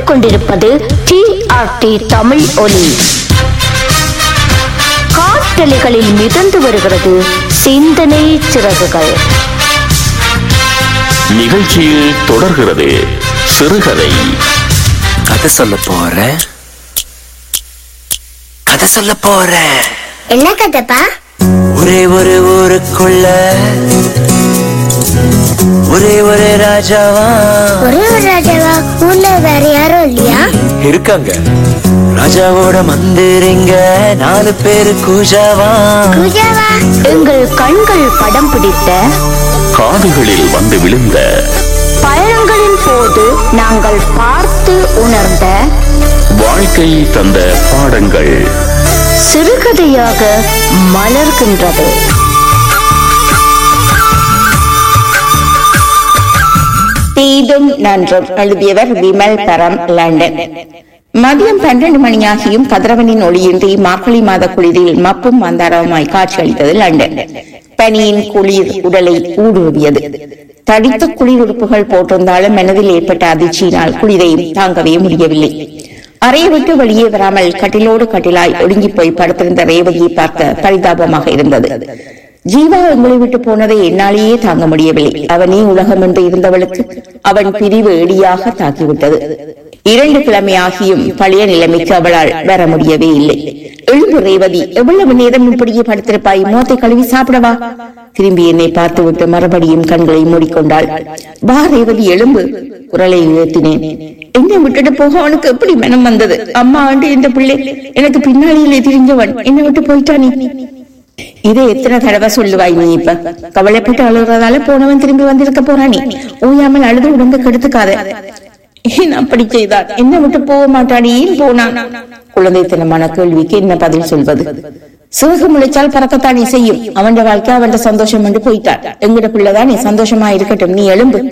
கேட்டுக்கொண்டிருப்பது D R D Tamil ஒலி காற்றலைகளில் மிதந்து வருகிறது சிந்தனை சிறகுகள் நிகழ்ச்சியில் தொடர்கிறது சிறுகதை கதை சொல்ல போறேன் கதை சொல்ல போறேன் என்ன கதைப்பா ஒரே ஒரு ஊருக்குள்ள ஒரே ஒரு ராஜாவா ஒரே ஒரு ராஜாவா ஊர்ல வேற யாரும் இல்லையா இருக்காங்க ராஜாவோட மந்திரிங்க நாலு பேரு கூஜாவா பூஜாவா எங்கள் கண்கள் படம் பிடித்த காதுகளில் வந்து விழுந்த பயணங்களின் போது நாங்கள் பார்த்து உணர்ந்த வாழ்க்கை தந்த பாடங்கள் சிறுகதையாக மலர்கின்றது தீதும் நன்றும் எழுதியவர் விமல் பரம் லண்டன் மதியம் பன்னெண்டு மணியாகியும் கதிரவனின் ஒளியின்றி மார்கழி மாத குளிரில் மப்பும் மந்தாரமாய் காட்சியளித்தது லண்டன் பனியின் குளிர் உடலை ஊடுருவியது தடித்த குளிர் உடுப்புகள் போட்டிருந்தாலும் மனதில் ஏற்பட்ட அதிர்ச்சியினால் குளிரையும் தாங்கவே முடியவில்லை அறையை விட்டு வெளியே வராமல் கட்டிலோடு கட்டிலாய் ஒடுங்கி போய் படுத்திருந்த ரேவதியை பார்க்க பரிதாபமாக இருந்தது ஜீவா எங்களை விட்டு போனதை என்னாலேயே தாங்க முடியவில்லை அவனே உலகம் என்று இருந்தவளுக்கு அவன் பிரிவு எடியாக தாக்கிவிட்டது இரண்டு கிழமையாகியும் பழைய நிலைமைக்கு அவளால் வர முடியவே இல்லை எழும்பு ரேவதி எவ்வளவு நேரம் இப்படியே படுத்திருப்பாய் மோத்தை கழுவி சாப்பிடவா திரும்பி என்னை பார்த்துவிட்டு மறுபடியும் கண்களை மூடிக்கொண்டாள் வா ரேவதி எழும்பு குரலை உயர்த்தினேன் என்னை விட்டுட்டு போக அவனுக்கு எப்படி மனம் வந்தது அம்மா ஆண்டு என்ற பிள்ளை எனக்கு பின்னாளியிலே தெரிஞ்சவன் என்னை விட்டு போயிட்டானே இதை எத்தனை தடவை சொல்லுவாய் நீ இப்ப கவலைப்பட்டு அழுகிறதால போனவன் திரும்பி வந்திருக்க போறானே ஓயாமல் அழுது உடம்பு கெடுத்துக்காத ஏன் அப்படி செய்தார் என்ன விட்டு போக மாட்டாடி ஏன் போனான் குழந்தைத்தனமான கேள்விக்கு என்ன பதில் சொல்வது சிறகு முளைச்சால் பறக்கத்தானே செய்யும் அவன் வாழ்க்கை அவன் சந்தோஷம் என்று போயிட்டார் எங்கட பிள்ளைதானே சந்தோஷமா இருக்கட்டும் நீ எழும்பு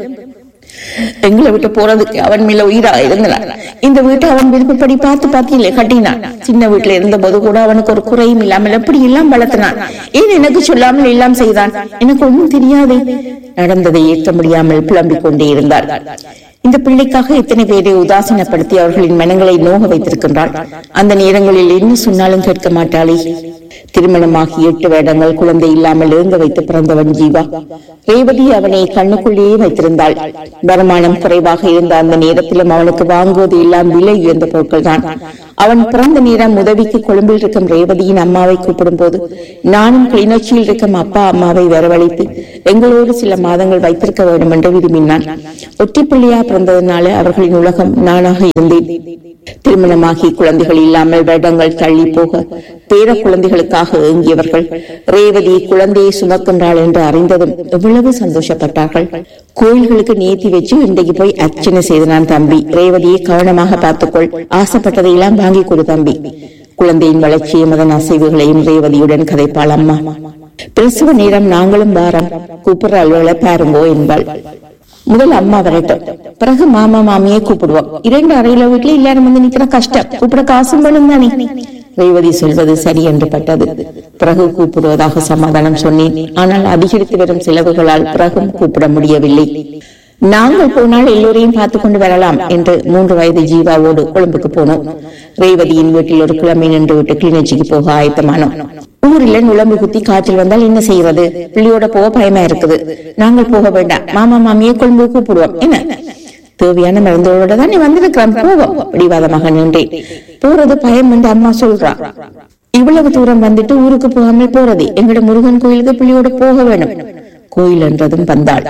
எங்களை விட்டு போறதுக்கு அவன் மேல உயிரா இருந்தான் இந்த வீட்டை அவன் விருப்பப்படி பார்த்து பார்த்தியிலே கட்டினான் சின்ன வீட்டுல இருந்த போது கூட அவனுக்கு ஒரு குறையும் இல்லாமல் எப்படி எல்லாம் வளர்த்தினான் ஏன் எனக்கு சொல்லாமல் எல்லாம் செய்தான் எனக்கு ஒன்றும் தெரியாதே நடந்ததை ஏற்க முடியாமல் புலம்பிக் கொண்டே இருந்தார் இந்த பிள்ளைக்காக எத்தனை பேரை உதாசீனப்படுத்தி அவர்களின் மனங்களை நோக வைத்திருக்கின்றாள் அந்த நேரங்களில் என்ன சொன்னாலும் கேட்க மாட்டாளே திருமணமாகி எட்டு வருடங்கள் குழந்தை இல்லாமல் ஏங்க வைத்து பிறந்தவன் ஜீவா ரேவதி அவனை கண்ணுக்குள்ளேயே வைத்திருந்தாள் வருமானம் குறைவாக இருந்த அந்த நேரத்திலும் அவனுக்கு வாங்குவது எல்லாம் விலை உயர்ந்த பொருட்கள் தான் அவன் பிறந்த நேரம் உதவிக்கு கொழும்பில் இருக்கும் ரேவதியின் அம்மாவை கூப்பிடும் போது நானும் கிளிநொச்சியில் இருக்கும் அப்பா அம்மாவை வரவழைத்து எங்களோடு சில மாதங்கள் வைத்திருக்க வேண்டும் என்று விரும்பினான் ஒற்றை பிள்ளையா பிறந்ததனால அவர்களின் உலகம் நானாக இருந்தேன் திருமணமாகி குழந்தைகள் இல்லாமல் வருடங்கள் தள்ளி போக பேர குழந்தைகளுக்காக ஏங்கியவர்கள் ரேவதி குழந்தையை சுமக்கின்றாள் என்று அறிந்ததும் எவ்வளவு சந்தோஷப்பட்டார்கள் கோயில்களுக்கு நேர்த்தி வச்சு இன்றைக்கு போய் அர்ச்சனை செய்தனான் தம்பி ரேவதியை கவனமாக பார்த்துக்கொள் ஆசைப்பட்டதையெல்லாம் வாங்கி கொடு தம்பி குழந்தையின் வளர்ச்சியும் அதன் அசைவுகளையும் ரேவதியுடன் கதைப்பாள் அம்மா பிரசவ நேரம் நாங்களும் வாரம் கூப்பிடுற அலுவலை பாருங்கோ என்பாள் முதல் அம்மா வரட்டும் பிறகு மாமா மாமியை கூப்பிடுவோம் இரண்டு அறையில வீட்டுல எல்லாரும் வந்து நிக்கிற கஷ்டம் கூப்பிட காசும் வேணும் தானே ரேவதி சொல்வது சரி என்று பட்டது பிறகு கூப்பிடுவதாக சமாதானம் சொன்னேன் ஆனால் அதிகரித்து வரும் செலவுகளால் பிறகும் கூப்பிட முடியவில்லை நாங்கள் போனால் எல்லோரையும் பார்த்து கொண்டு வரலாம் என்று மூன்று வயது ஜீவாவோடு கொழும்புக்கு போனோம் ரேவதியின் வீட்டில் ஒரு கிழமை நின்று விட்டு கிளிநொச்சிக்கு போக ஆயத்தமானோம் ஊரில் நுழம்பு குத்தி காய்ச்சல் வந்தால் என்ன செய்யறது பிள்ளையோட போக பயமா இருக்குது நாங்கள் போக வேண்டாம் மாமா மாமியை கொழும்பு கூப்பிடுவோம் என்ன தேவையான மருந்தோட தான் நீ வந்திருக்கிறோம் போவோம் பிடிவாதமாக நின்றேன் போறது பயம் என்று அம்மா சொல்றா இவ்வளவு தூரம் வந்துட்டு ஊருக்கு போகாமல் போறது எங்கட முருகன் கோயிலுக்கு பிள்ளையோட போக வேணும் கோயில் என்றதும் வந்தாள்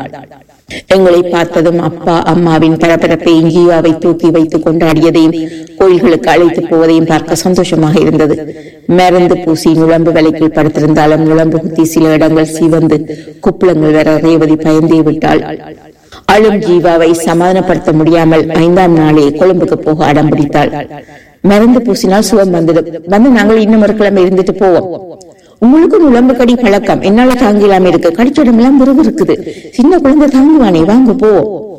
எங்களை பார்த்ததும் அப்பா அம்மாவின் பரபரப்பையும் ஜீவாவை தூக்கி வைத்து கொண்டாடியதையும் கோயில்களுக்கு அழைத்து போவதையும் பார்க்க சந்தோஷமாக இருந்தது மருந்து பூசி நுழம்பு விலைக்குள் படுத்திருந்தாலும் நுழம்பு குத்தி சில இடங்கள் சிவந்து குப்பளங்கள் வர ரேவதி பயந்தே விட்டாள் அழும் ஜீவாவை சமாதானப்படுத்த முடியாமல் ஐந்தாம் நாளே கொழும்புக்கு போக அடம் பிடித்தாள் மருந்து பூசினால் சுகம் வந்துடும் வந்து நாங்கள் இன்னும் ஒரு கிழமை இருந்துட்டு போவோம் உங்களுக்கு உடம்பு கடி பழக்கம் என்னால தாங்கிலாம இருக்கு கடிச்சடமெல்லாம் விருது இருக்குது சின்ன குழந்தை தாங்குவானே வாங்க போ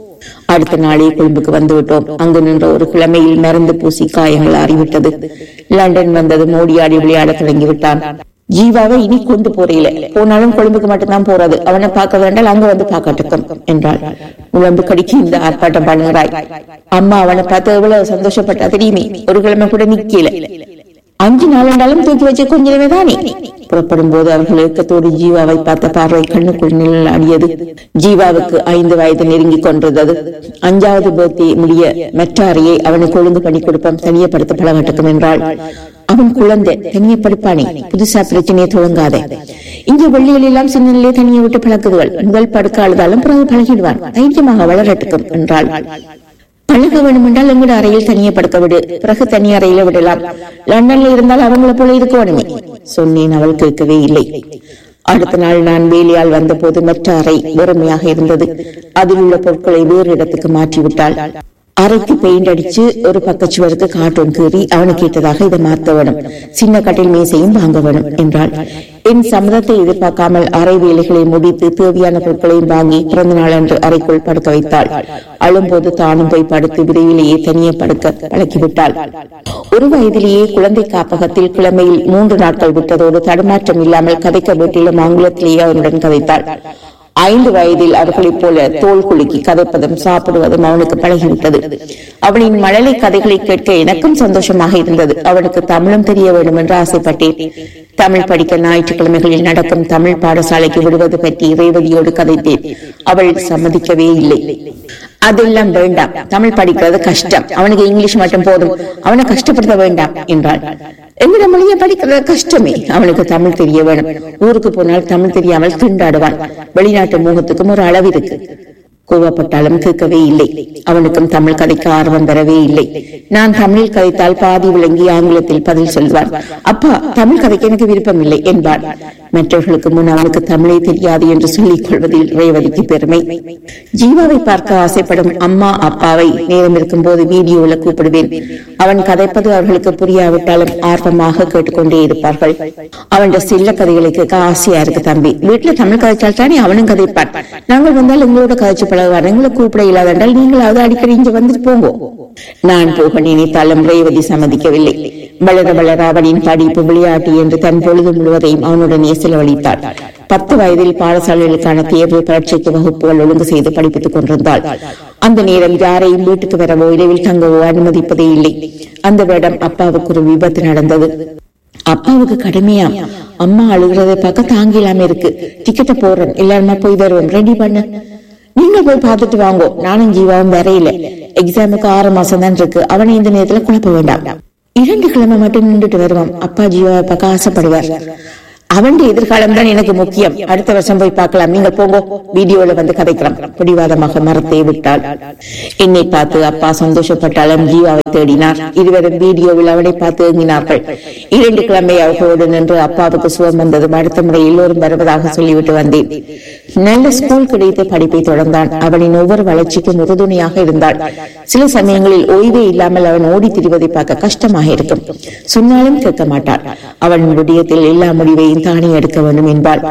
அடுத்த நாளே கொழும்புக்கு வந்து விட்டோம் அங்கு நின்ற ஒரு கிழமையில் மருந்து பூசி காயங்கள் ஆறிவிட்டது லண்டன் வந்தது மோடியாடி விளையாட தொடங்கி விட்டான் ஜீவாவை இனி கொண்டு போறீல போனாலும் கொழும்புக்கு மட்டும்தான் போறது அவனை பார்க்க வேண்டாம் அங்க வந்து பார்க்கட்டுக்கும் என்றாள் உழம்பு கடிக்கு இந்த ஆர்ப்பாட்டம் பண்ணுகிறாய் அம்மா அவனை பார்த்து எவ்வளவு சந்தோஷப்பட்டா தெரியுமே ஒரு கிழமை கூட நிக்கல அஞ்சு நாளண்டாலும் தூக்கி வச்சு கொஞ்சமே தானே புறப்படும் போது அவர்கள் இயக்கத்தோடு ஜீவாவை பார்த்த பார்வை கண்ணுக்குள் நிழலாடியது ஜீவாவுக்கு ஐந்து வயது நெருங்கி கொண்டிருந்தது அஞ்சாவது பேர்த்தி முடிய மெற்றாரியை அவனுக்கு ஒழுங்கு பண்ணி கொடுப்போம் தனியப்படுத்த பழகட்டுக்கும் என்றாள் அவன் குழந்தை தனிய படிப்பானே புதுசா பிரச்சனையை தொடங்காத இங்க வெள்ளிகள் எல்லாம் சின்னலே தனியை விட்டு பழக்குதுகள் முதல் படுக்க அழுதாலும் பிறகு பழகிடுவான் தைரியமாக வளரட்டுக்கும் என்றாள் பழக வேண்டும் என்றால் எங்கட அறையில் தனியே படுக்க விடு பிறகு தனி அறையில விடலாம் லண்டன்ல இருந்தால் அவங்கள போல இருக்க வேணுமே சொன்னேன் அவள் கேட்கவே இல்லை அடுத்த நாள் நான் வேலையால் வந்தபோது மற்ற அறை வெறுமையாக இருந்தது அதில் உள்ள பொருட்களை வேறு இடத்துக்கு மாற்றி விட்டாள் அறைக்கு பெயிண்ட் அடிச்சு ஒரு பக்கச்சுவருக்கு கார்ட்டூன் கீறி அவனுக்கு கேட்டதாக இதை மாத்த வேணும் சின்ன கட்டில் மேசையும் வாங்க வேணும் என்றாள் என் சம்மதத்தை எதிர்பார்க்காமல் அறை வேலைகளை முடித்து தேவையான பொருட்களையும் வாங்கி பிறந்த நாள் அன்று அறைக்குள் படுக்க வைத்தாள் அழும்போது தானும் போய் படுத்து விரைவிலேயே தனியே படுக்க பழக்கிவிட்டாள் ஒரு வயதிலேயே குழந்தை காப்பகத்தில் கிழமையில் மூன்று நாட்கள் விட்டதோடு தடுமாற்றம் இல்லாமல் கதைக்க வீட்டிலும் ஆங்கிலத்திலேயே அவனுடன் கதைத்தாள் ஐந்து வயதில் அவர்களைப் போல தோல் குலுக்கி கதைப்பதும் சாப்பிடுவதும் அவனுக்கு பழகிவிட்டது அவனின் மழலை கதைகளை கேட்க எனக்கும் சந்தோஷமாக இருந்தது அவனுக்கு தமிழும் தெரிய வேண்டும் என்று ஆசைப்பட்டேன் தமிழ் படிக்க ஞாயிற்றுக்கிழமைகளில் நடக்கும் தமிழ் பாடசாலைக்கு விடுவது பற்றி ரேவதியோடு கதைத்தேன் அவள் சம்மதிக்கவே இல்லை அதெல்லாம் வேண்டாம் தமிழ் படிக்கிறது கஷ்டம் அவனுக்கு இங்கிலீஷ் மட்டும் போதும் அவனை கஷ்டப்படுத்த வேண்டாம் என்றாள் எங்கட மொழியை படிக்கிறது கஷ்டமே அவனுக்கு தமிழ் தெரிய வேணும் ஊருக்கு போனால் தமிழ் தெரியாமல் திண்டாடுவான் வெளிநாட்டு முகத்துக்கும் ஒரு அளவு இருக்கு கோவப்பட்டாலும் கேட்கவே இல்லை அவனுக்கும் தமிழ் கதைக்க ஆர்வம் வரவே இல்லை நான் தமிழில் கதைத்தால் பாதி விளங்கி ஆங்கிலத்தில் பதில் சொல்வான் அப்பா தமிழ் கதைக்கு எனக்கு விருப்பம் இல்லை என்பான் மற்றவர்களுக்கு முன் அவனுக்கு தமிழே தெரியாது என்று சொல்லிக் கொள்வதில் ரேவதிக்கு பெருமை ஜீவாவை பார்க்க ஆசைப்படும் அம்மா அப்பாவை நேரம் இருக்கும் போது வீடியோவில் கூப்பிடுவேன் அவன் கதைப்பது அவர்களுக்கு புரியாவிட்டாலும் ஆர்வமாக கேட்டுக்கொண்டே இருப்பார்கள் அவன் செல்ல கதைகளை கேட்க ஆசையா இருக்கு தம்பி வீட்டுல தமிழ் கதைச்சால் தானே அவனும் கதைப்பான் நாங்கள் வந்தால் எங்களோட கதைச்சு பழகுவார் எங்களை கூப்பிட இல்லாதென்றால் நீங்களாவது அடிக்கடி இங்க வந்துட்டு போங்க நான் போக நினைத்தாலும் ரேவதி சம்மதிக்கவில்லை வளர வளர அவனின் படிப்பு விளையாட்டு என்று தன் பொழுது முழுவதையும் அவனுடனே செலவழித்தாள் பத்து வயதில் பாடசாலைகளுக்கான தேர்வு பரீட்சைக்கு வகுப்புகள் ஒழுங்கு செய்து படிப்பித்துக் கொண்டிருந்தாள் அந்த நேரம் யாரையும் வீட்டுக்கு வரவோ இரவில் தங்கவோ அனுமதிப்பதே இல்லை அந்த வருடம் அப்பாவுக்கு ஒரு விபத்து நடந்தது அப்பாவுக்கு கடுமையா அம்மா அழுகிறதை பார்க்க தாங்கிலாம இருக்கு டிக்கெட்டை போடுறேன் எல்லாருமா போய் வருவோம் ரெடி பண்ணு நீங்க போய் பார்த்துட்டு வாங்கோ நானும் ஜீவாவும் வரையில எக்ஸாமுக்கு ஆறு மாசம் தான் இருக்கு அவனை இந்த நேரத்துல குழப்ப வேண்டாம் இரண்டு கிழமை மட்டும் நின்றுட்டு வருவான் அப்பா ஜீவாவை பார்க்க ஆசைப்படுவார் அவன் எதிர்காலம் தான் எனக்கு முக்கியம் அடுத்த வருஷம் போய் பார்க்கலாம் நீங்கள் போங்க வீடியோல வந்து கதைக்கலாம் பிடிவாதமாக மரத்தை விட்டாள் என்னை பார்த்து அப்பா சந்தோஷப்பட்டாலும் ஜீவாவை தேடினார் இருவரும் வீடியோவில் அவனை பார்த்து ஏங்கினார்கள் இரண்டு கிழமை அவர்களோடு நின்று அப்பாவுக்கு சுகம் வந்ததும் அடுத்த முறை எல்லோரும் வருவதாக சொல்லிவிட்டு வந்தேன் நல்ல ஸ்கூல் கிடைத்து படிப்பை தொடர்ந்தான் அவனின் ஒவ்வொரு வளர்ச்சிக்கும் உறுதுணையாக இருந்தாள் சில சமயங்களில் ஓய்வே இல்லாமல் அவன் ஓடி திரிவதை பார்க்க கஷ்டமாக இருக்கும் சொன்னாலும் கேட்க மாட்டாள் அவன் விடயத்தில் எல்லா முடிவையும் தானே எடுக்க வேண்டும் என்பாள்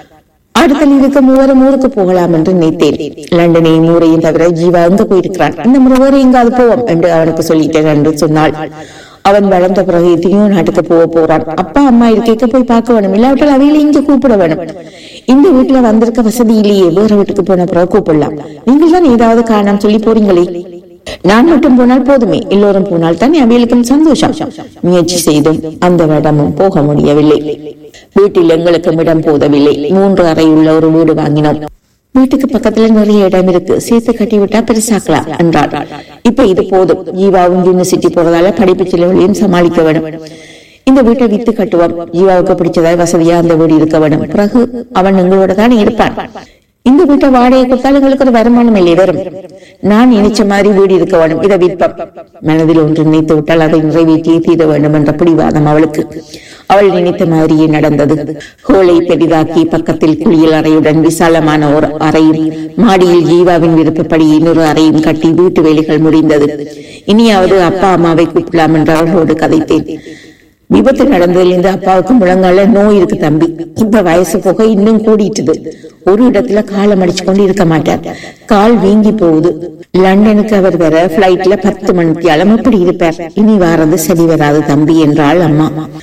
அடுத்த லீவுக்கு மூவரும் ஊருக்கு போகலாம் என்று நினைத்தேன் லண்டனையும் ஊரையும் தவிர ஜீவா எங்க போயிருக்கிறான் இந்த முறை வேற எங்காவது போவோம் என்று அவனுக்கு சொல்லிட்டேன் என்று சொன்னாள் அவன் வளர்ந்த பிறகு எத்தனையோ நாட்டுக்கு போக போறான் அப்பா அம்மா இருக்கைக்கு போய் பார்க்க வேணும் இல்லாவிட்டால் அவையில இங்க கூப்பிட வேணும் இந்த வீட்டுல வந்திருக்க வசதி இல்லையே வேற வீட்டுக்கு போன பிறகு கூப்பிடலாம் நீங்கள் தான் ஏதாவது காரணம் சொல்லி போறீங்களே நான் மட்டும் போனால் போதுமே எல்லோரும் போனால் தானே அவைகளுக்கும் சந்தோஷம் முயற்சி செய்தும் அந்த வருடமும் போக முடியவில்லை வீட்டில் எங்களுக்கு இடம் போதவில்லை மூன்று அறை உள்ள ஒரு வீடு வாங்கினோம் வீட்டுக்கு பக்கத்துல நிறைய இடம் இருக்கு சேர்த்து கட்டி விட்டா பெருசாக்கலாம் என்றார் இப்ப இது போதும் ஜீவாவும் யூனிவர்சிட்டி போறதால படிப்பு செலவுகளையும் சமாளிக்க வேணும் இந்த வீட்டை வித்து கட்டுவோம் ஜீவாவுக்கு பிடிச்சதாய் வசதியா அந்த வீடு இருக்க வேணும் பிறகு அவன் எங்களோட தானே இருப்பான் இந்த வீட்டை வாடகை கொடுத்தால் எங்களுக்கு ஒரு வருமானம் இல்லை வரும் நான் நினைச்ச மாதிரி வீடு இருக்க வேண்டும் இதை விற்பம் மனதில் ஒன்று நினைத்து விட்டால் அதை நிறைவேற்றியே தீர வேண்டும் என்ற பிடிவாதம் அவளுக்கு அவள் நினைத்த மாதிரியே நடந்தது ஹோலை பெரிதாக்கி பக்கத்தில் குளியல் அறையுடன் விசாலமான ஒரு அறையும் மாடியில் ஜீவாவின் விருப்பப்படி இன்னொரு அறையும் கட்டி வீட்டு வேலைகள் முடிந்தது இனியாவது அப்பா அம்மாவை கூப்பிடலாம் என்று அவர்களோடு கதைத்தேன் விபத்து நடந்ததிலிருந்து அப்பாவுக்கு முழங்கால நோய் இருக்கு தம்பி இப்ப வயசு போக இன்னும் கூடிட்டுது ஒரு இடத்துல காலை மடிச்சு கொண்டு இருக்க மாட்டார் கால் வீங்கி போகுது லண்டனுக்கு அவர் வர பிளைட்ல பத்து மணிக்கு அளம் எப்படி இருப்பார் இனி வாரது சரி வராது தம்பி என்றாள் அம்மா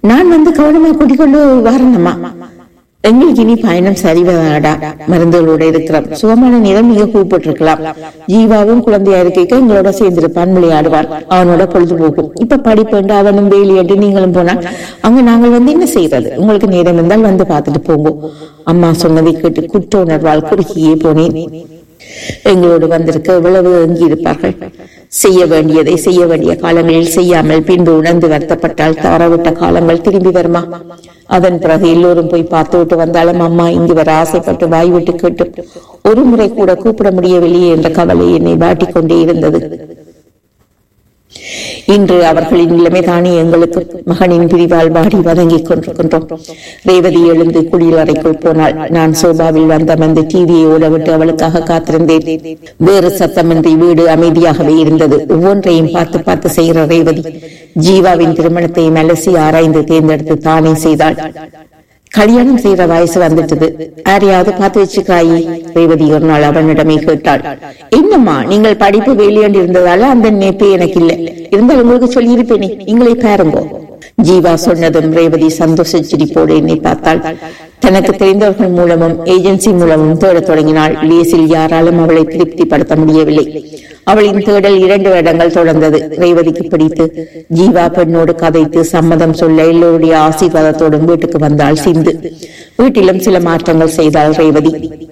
நான் வந்து கவனமா கூட்டிக் கொண்டு வரணுமா எங்களுக்கு இனி பயணம் சரிவதாடா மருந்துகளோட இருக்கிறோம் சுகமான நேரம் நீங்க கூப்பிட்டிருக்கலாம் ஜீவாவும் குழந்தையா இருக்கைக்கு எங்களோட சேர்ந்திருப்பான் விளையாடுவான் அவனோட பொழுதுபோக்கும் இப்ப படிப்புண்டு அவனும் வேலையண்டு நீங்களும் போனா அங்க நாங்கள் வந்து என்ன செய்யறது உங்களுக்கு நேரம் இருந்தால் வந்து பார்த்துட்டு போங்க அம்மா சொன்னதை கேட்டு குற்ற உணர்வால் குறுக்கியே போனேன் எங்களோடு வந்திருக்க எவ்வளவு அங்கி இருப்பார்கள் செய்ய வேண்டியதை செய்ய வேண்டிய காலங்களில் செய்யாமல் பின்பு உணர்ந்து வருத்தப்பட்டால் தவறவிட்ட காலங்கள் திரும்பி வருமா அதன் பிறகு எல்லோரும் போய் பார்த்து விட்டு வந்தாலும் அம்மா இங்கு வர ஆசைப்பட்டு வாய் விட்டு கேட்டு ஒரு முறை கூட கூப்பிட முடியவில்லையே என்ற கவலை என்னை வாட்டிக் கொண்டே இருந்தது இன்று அவர்களின் நிலைமை தானே எங்களுக்கு மகனின் பிரிவால் வாடி வதங்கிக் கொண்டிருக்கின்றோம் ரேவதி எழுந்து குளியல் அறைக்குள் போனாள் நான் சோபாவில் வந்த வந்து டிவியை ஓடவிட்டு அவளுக்காக காத்திருந்தேன் வேறு சத்தமின்றி வீடு அமைதியாகவே இருந்தது ஒவ்வொன்றையும் பார்த்து பார்த்து செய்கிற ரேவதி ஜீவாவின் திருமணத்தை அலசி ஆராய்ந்து தேர்ந்தெடுத்து தானே செய்தாள் கல்யாணம் செய்யற வயசு வந்துட்டது யாரையாவது பார்த்து வச்சுக்காயி ரேவதி ஒரு நாள் அவனிடமே கேட்டாள் என்னம்மா நீங்கள் படிப்பு வேலையாண்டு இருந்ததால அந்த நினைப்பே எனக்கு இல்லை இருந்தால் உங்களுக்கு சொல்லியிருப்பேனே நீங்களே பாருங்கோ ஜீவா சொன்னதும் ரேவதி சந்தோஷ சிரிப்போடு என்னை பார்த்தாள் தனக்கு தெரிந்தவர்கள் மூலமும் ஏஜென்சி மூலமும் தேடத் தொடங்கினாள் லேசில் யாராலும் அவளை திருப்திப்படுத்த முடியவில்லை அவளின் தேடல் இரண்டு வருடங்கள் தொடர்ந்தது ரேவதிக்கு பிடித்து ஜீவா பெண்ணோடு கதைத்து சம்மதம் சொல்ல எல்லோருடைய ஆசீர்வாதத்தோடும் வீட்டுக்கு வந்தாள் சிந்து வீட்டிலும் சில மாற்றங்கள் செய்தாள் ரேவதி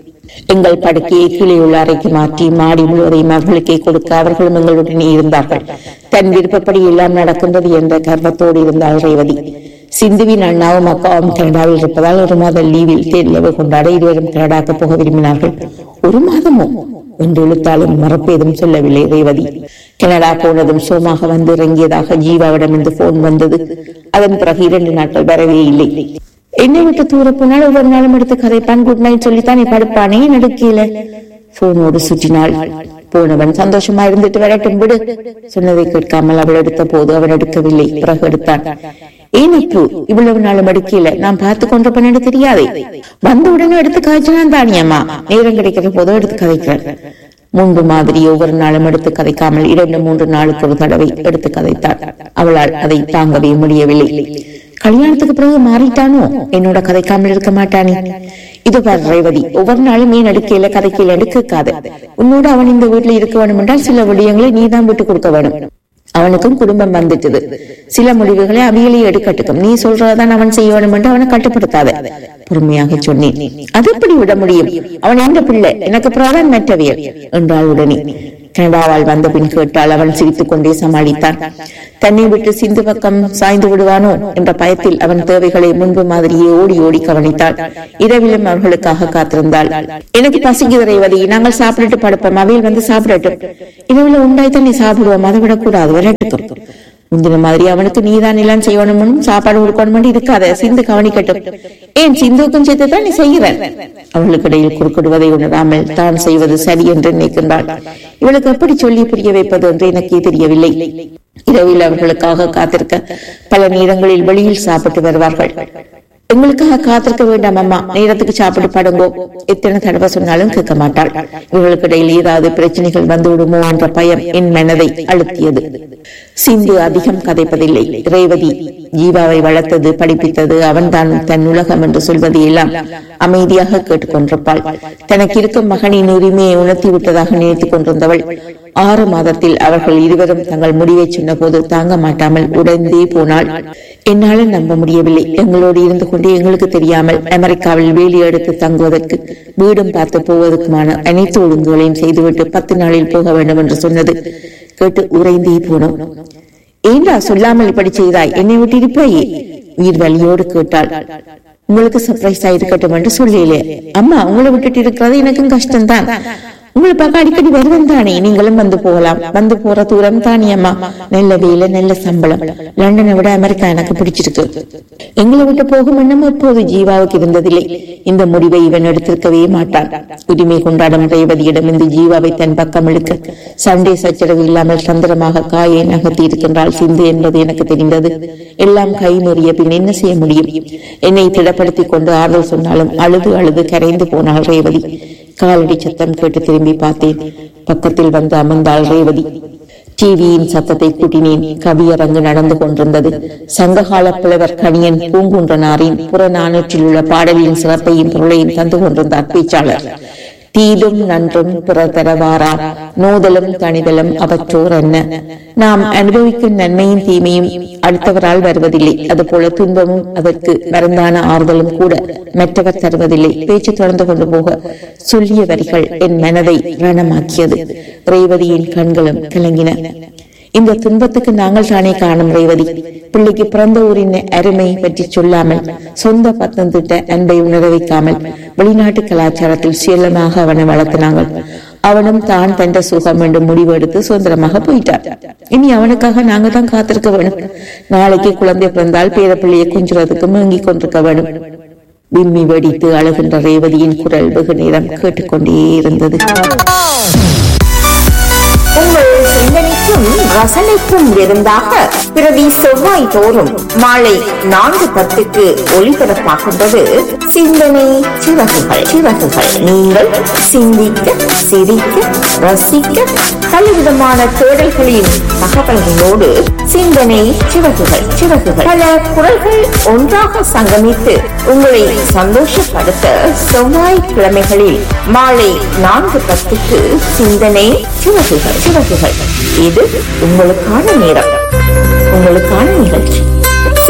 எங்கள் படுக்கையை கீழே உள்ள அறைக்கு மாற்றி மாடி முழுவதையும் அவர்களுக்கே கொடுக்க அவர்களும் எங்களுடனே இருந்தார்கள் தன் விருப்பப்படி எல்லாம் நடக்கின்றது என்ற கர்வத்தோடு இருந்தாள் ரேவதி சிந்துவின் அண்ணாவும் அக்காவும் கனடாவில் இருப்பதால் ஒரு மாத லீவில் தேர்வு கொண்டாட இருவரும் கனடாக்கு போக விரும்பினார்கள் ஒரு மாதமோ என்று இழுத்தாலும் மறப்பேதும் சொல்லவில்லை ரேவதி கனடா போனதும் சோமாக வந்து இறங்கியதாக ஜீவாவிடமிருந்து போன் வந்தது அதன் பிறகு இரண்டு நாட்கள் வரவே இல்லை என்னை விட்டு தூர போனால் ஒவ்வொரு நாளும் எடுத்து கதைப்பான் குட் நைட் சொல்லித்தான் படுப்பானே நடுக்கையில போனோடு சுற்றினாள் போனவன் சந்தோஷமா இருந்துட்டு வரட்டும் விடு சொன்னதை கேட்காமல் அவள் எடுத்த போது அவன் எடுக்கவில்லை பிறகு எடுத்தான் ஏன் அப்பு இவ்வளவு நாளும் எடுக்கல நான் பார்த்து கொண்ட பண்ணு தெரியாதே வந்த உடனே எடுத்து காய்ச்சினான் தானியம்மா நேரம் கிடைக்கிற போதோ எடுத்து கதைக்கிறேன் முன்பு மாதிரி ஒவ்வொரு நாளும் எடுத்து கதைக்காமல் இரண்டு மூன்று நாளுக்கு ஒரு தடவை எடுத்து கதைத்தாள் அவளால் அதை தாங்கவே முடியவில்லை கல்யாணத்துக்கு பிறகு மாறிட்டானோ என்னோட கதைக்காமல் இருக்க மாட்டானே இது பார் ரேவதி ஒவ்வொரு நாளும் ஏன் அடுக்கையில கதைக்கையில கேட்காத உன்னோட அவன் இந்த வீட்டுல இருக்க வேண்டும் என்றால் சில விடயங்களை நீதான் விட்டு கொடுக்க வேணும் அவனுக்கும் குடும்பம் வந்துட்டது சில முடிவுகளை அவியலை எடுக்கட்டுக்கும் நீ சொல்றதான் அவன் செய்ய வேண்டும் என்று அவனை கட்டுப்படுத்தாத பொறுமையாக சொன்னேன் அது எப்படி விட முடியும் அவன் எந்த பிள்ளை எனக்கு பிரதான் மற்றவியல் என்றாள் உடனே கனடாவால் வந்த பின் கேட்டால் அவன் சிரித்துக் கொண்டே சமாளித்தான் தன்னை விட்டு சிந்து பக்கம் சாய்ந்து விடுவானோ என்ற பயத்தில் அவன் தேவைகளை முன்பு மாதிரியே ஓடி ஓடி கவனித்தாள் இரவிலும் அவர்களுக்காக காத்திருந்தாள் எனக்கு பசிக்குது ரேவதி நாங்கள் சாப்பிட்டுட்டு படுப்போம் அவையில் வந்து சாப்பிடட்டும் இரவுல உண்டாய்த்தான் நீ சாப்பிடுவோம் அதை விடக்கூடாது விரட்டும் முந்தின மாதிரி அவனுக்கு நீதான் எல்லாம் செய்யணும் சாப்பாடு கொடுக்கணும் இருக்காத சிந்து கவனிக்கட்டும் ஏன் சிந்துவுக்கும் சேர்த்து தான் நீ செய்கிற அவளுக்கு இடையில் குறுக்கிடுவதை உணராமல் தான் செய்வது சரி என்று நினைக்கின்றாள் இவளுக்கு எப்படி சொல்லி புரிய வைப்பது என்று எனக்கே தெரியவில்லை இரவில் அவர்களுக்காக காத்திருக்க பல நேரங்களில் வெளியில் சாப்பிட்டு வருவார்கள் எங்களுக்காக காத்திருக்க வேண்டாம் அம்மா நேரத்துக்கு சாப்பிட்டு படுங்கோ எத்தனை தடவை சொன்னாலும் கேட்க மாட்டாள் இவர்களுக்கு இடையில் ஏதாவது பிரச்சனைகள் வந்து விடுமோ என்ற பயம் என் மனதை அழுத்தியது சிந்து அதிகம் கதைப்பதில்லை ரேவதி ஜீவாவை வளர்த்தது படிப்பித்தது அவன்தான் தன் உலகம் என்று சொல்வது எல்லாம் அமைதியாக கேட்டுக்கொண்டிருப்பாள் தனக்கு இருக்கும் மகனின் உரிமையை உணர்த்தி விட்டதாக நினைத்துக் கொண்டிருந்தவள் ஆறு மாதத்தில் அவர்கள் இருவரும் தங்கள் முடிவை சொன்னபோது தாங்க மாட்டாமல் உடந்தே போனாள் என்னால நம்ப முடியவில்லை எங்களோடு இருந்து கொண்டே எங்களுக்கு தெரியாமல் அமெரிக்காவில் வேலி எடுத்து தங்குவதற்கு வீடும் பார்த்து போவதற்குமான அனைத்து ஒழுங்குகளையும் செய்துவிட்டு பத்து நாளில் போக வேண்டும் என்று சொன்னது கேட்டு உறைந்தே போனோம் ஏண்டா சொல்லாமல் இப்படி செய்தாய் என்னை விட்டு இருப்பாயே உயிர் வலியோடு கேட்டாள் உங்களுக்கு சர்ப்ரைஸா இருக்கட்டும் என்று சொல்லலே அம்மா உங்களை விட்டுட்டு இருக்கிறது எனக்கும் கஷ்டம்தான் உங்களை பார்க்க அடிக்கடி வருவன் தானே நீங்களும் வந்து போகலாம் வந்து போற தூரம் தானே அம்மா நல்ல வேலை நல்ல சம்பளம் லண்டனை விட அமெரிக்கா எனக்கு பிடிச்சிருக்கு எங்களை விட்டு போகும் எண்ணம் எப்போது ஜீவாவுக்கு இருந்ததில்லை இந்த முடிவை இவன் எடுத்திருக்கவே மாட்டான் உரிமை கொண்டாடும் ரேவதியிடம் இந்த ஜீவாவை தன் பக்கம் இழுக்க சண்டை சச்சரவு இல்லாமல் சந்திரமாக காயை நகர்த்தி இருக்கின்றாள் சிந்து என்பது எனக்கு தெரிந்தது எல்லாம் கை மீறிய பின் என்ன செய்ய முடியும் என்னை திடப்படுத்திக் கொண்டு ஆறுதல் சொன்னாலும் அழுது அழுது கரைந்து போனாள் ரேவதி காலடி சத்தம் கேட்டு திரும்பி பார்த்தேன் பக்கத்தில் வந்து அமர்ந்தாள் ரேவதி டிவியின் சத்தத்தை கூட்டினேன் கவியரங்கு நடந்து கொண்டிருந்தது சங்ககால புலவர் கணியன் பூங்குன்றனாரின் புறநானூற்றில் உள்ள பாடலின் சிறப்பையும் பொருளையும் தந்து கொண்டிருந்தார் பேச்சாளர் தீதும் நன்றும் பிறதரவாரா நோதலும் தணிதலும் அவற்றோர் என்ன நாம் அனுபவிக்கும் நன்மையும் தீமையும் அடுத்தவரால் வருவதில்லை அதுபோல துன்பமும் அதற்கு மருந்தான ஆறுதலும் கூட மற்றவர் தருவதில்லை பேச்சு தொடர்ந்து கொண்டு போக சொல்லிய வரிகள் என் மனதை ரணமாக்கியது ரேவதியின் கண்களும் கலங்கின இந்த துன்பத்துக்கு நாங்கள் தானே காணும் ரேவதி பிள்ளைக்கு பிறந்த ஊரின் அருமை பற்றி சொல்லாமல் சொந்த பத்தம் திட்ட அன்பை உணர வைக்காமல் வெளிநாட்டு கலாச்சாரத்தில் சுயலமாக அவனை வளர்த்தினாங்கள் அவனும் தான் தந்த சுகம் என்று முடிவு எடுத்து சுதந்திரமாக போயிட்டான் இனி அவனுக்காக நாங்க தான் காத்திருக்க வேணும் நாளைக்கு குழந்தை பிறந்தால் பேர பிள்ளையை குஞ்சுறதுக்கு மேங்கிக் கொண்டிருக்க வேணும் விம்மி வெடித்து அழுகின்ற ரேவதியின் குரல் வெகு நேரம் கேட்டுக்கொண்டே இருந்தது உங்கள் சிந்தனைக்கும் ரசனைக்கும் விருந்தாக பிரதி செவ்வாய் தோறும் மாலை நான்கு பத்துக்கு ஒளிபரப்பாகின்றது சிந்தனை சிறகுகள் சிறகுகள் நீங்கள் சிந்திக்க சிரிக்க ரசிக்க பலவிதமான தேடல்களின் தகவல்களோடு சிந்தனை சிறகுகள் சிறகுகள் பல குரல்கள் ஒன்றாக சங்கமித்து உங்களை சந்தோஷப்படுத்த செவ்வாய்க்கிழமைகளில் மாலை நான்கு பத்துக்கு சிந்தனை சிறகுகள் சிறகுகள் இது உங்களுக்கான நேரம் உங்களுக்கான நிகழ்ச்சி